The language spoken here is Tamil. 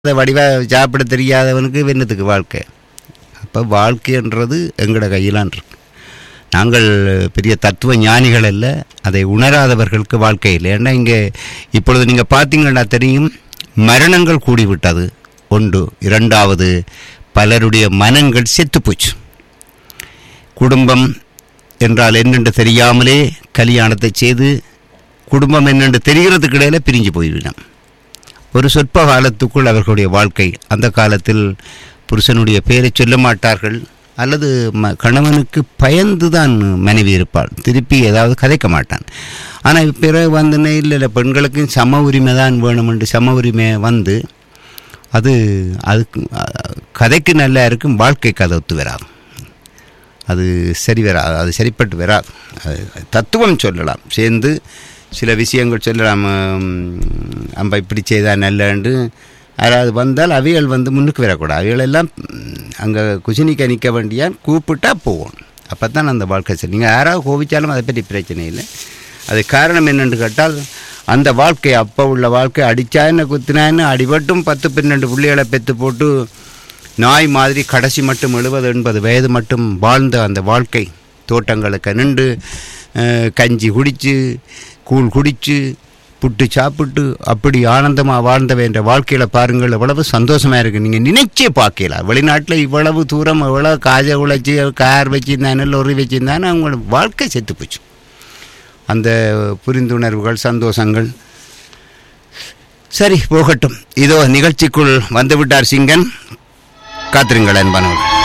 அதை வடிவாக சாப்பிட தெரியாதவனுக்கு வெண்ணத்துக்கு வாழ்க்கை அப்போ வாழ்க்கைன்றது எங்களோட கையிலான் இருக்கு நாங்கள் பெரிய தத்துவ ஞானிகள் அல்ல அதை உணராதவர்களுக்கு வாழ்க்கை இல்லை ஏன்னா இங்கே இப்பொழுது நீங்கள் பார்த்தீங்கன்னா தெரியும் மரணங்கள் கூடிவிட்டது ஒன்று இரண்டாவது பலருடைய மனங்கள் செத்துப்போச்சு குடும்பம் என்றால் என்னென்று தெரியாமலே கல்யாணத்தை செய்து குடும்பம் என்னென்று தெரிகிறதுக்கு இடையில பிரிஞ்சு போய்விடும் ஒரு சொற்ப காலத்துக்குள் அவர்களுடைய வாழ்க்கை அந்த காலத்தில் புருஷனுடைய பெயரை சொல்ல மாட்டார்கள் அல்லது ம கணவனுக்கு பயந்து தான் மனைவி இருப்பாள் திருப்பி ஏதாவது கதைக்க மாட்டான் ஆனால் பிறகு வந்தனே இல்லை இல்லை பெண்களுக்கும் சம உரிமை தான் வேணுமென்று சம உரிமை வந்து அது அதுக்கு அஹ், கதைக்கு நல்லா இருக்கும் வாழ்க்கைக்கு அது ஒத்து வராது அது சரி வராது அது சரிப்பட்டு வராது அது தத்துவம் சொல்லலாம் சேர்ந்து சில விஷயங்கள் சொல்லலாம் நம்ம இப்படி செய்தால் நல்லண்டு யாராவது வந்தால் அவைகள் வந்து முன்னுக்கு வரக்கூடாது அவைகள் எல்லாம் அங்கே குசினிக்க நிற்க வேண்டியான் கூப்பிட்டா போவோம் அப்போ தான் அந்த வாழ்க்கை சரி நீங்கள் யாராவது கோபிச்சாலும் அதை பற்றி பிரச்சனை இல்லை அது காரணம் என்னென்று கேட்டால் அந்த வாழ்க்கை அப்போ உள்ள வாழ்க்கை அடித்தா என்ன குத்தினா என்ன அடிபட்டும் பத்து பன்னெண்டு புள்ளிகளை பெற்று போட்டு நாய் மாதிரி கடைசி மட்டும் எழுபது எண்பது வயது மட்டும் வாழ்ந்த அந்த வாழ்க்கை தோட்டங்களுக்கு நின்று அஹ், கஞ்சி குடித்து கூழ் குடித்து புட்டு சாப்பிட்டு அப்படி ஆனந்தமாக வாழ்ந்த என்ற வாழ்க்கையில் பாருங்கள் எவ்வளவு சந்தோஷமாக இருக்குது நீங்கள் நினைச்சே பார்க்கலாம் வெளிநாட்டில் இவ்வளவு தூரம் எவ்வளோ காஜை உழைச்சி கார் வச்சுருந்தானே லொரி வச்சுருந்தானே அவங்களோட வாழ்க்கை செத்து போச்சு அந்த புரிந்துணர்வுகள் சந்தோஷங்கள் சரி போகட்டும் இதோ நிகழ்ச்சிக்குள் வந்துவிட்டார் சிங்கன் காத்திருங்கள் அன்பானவர்கள்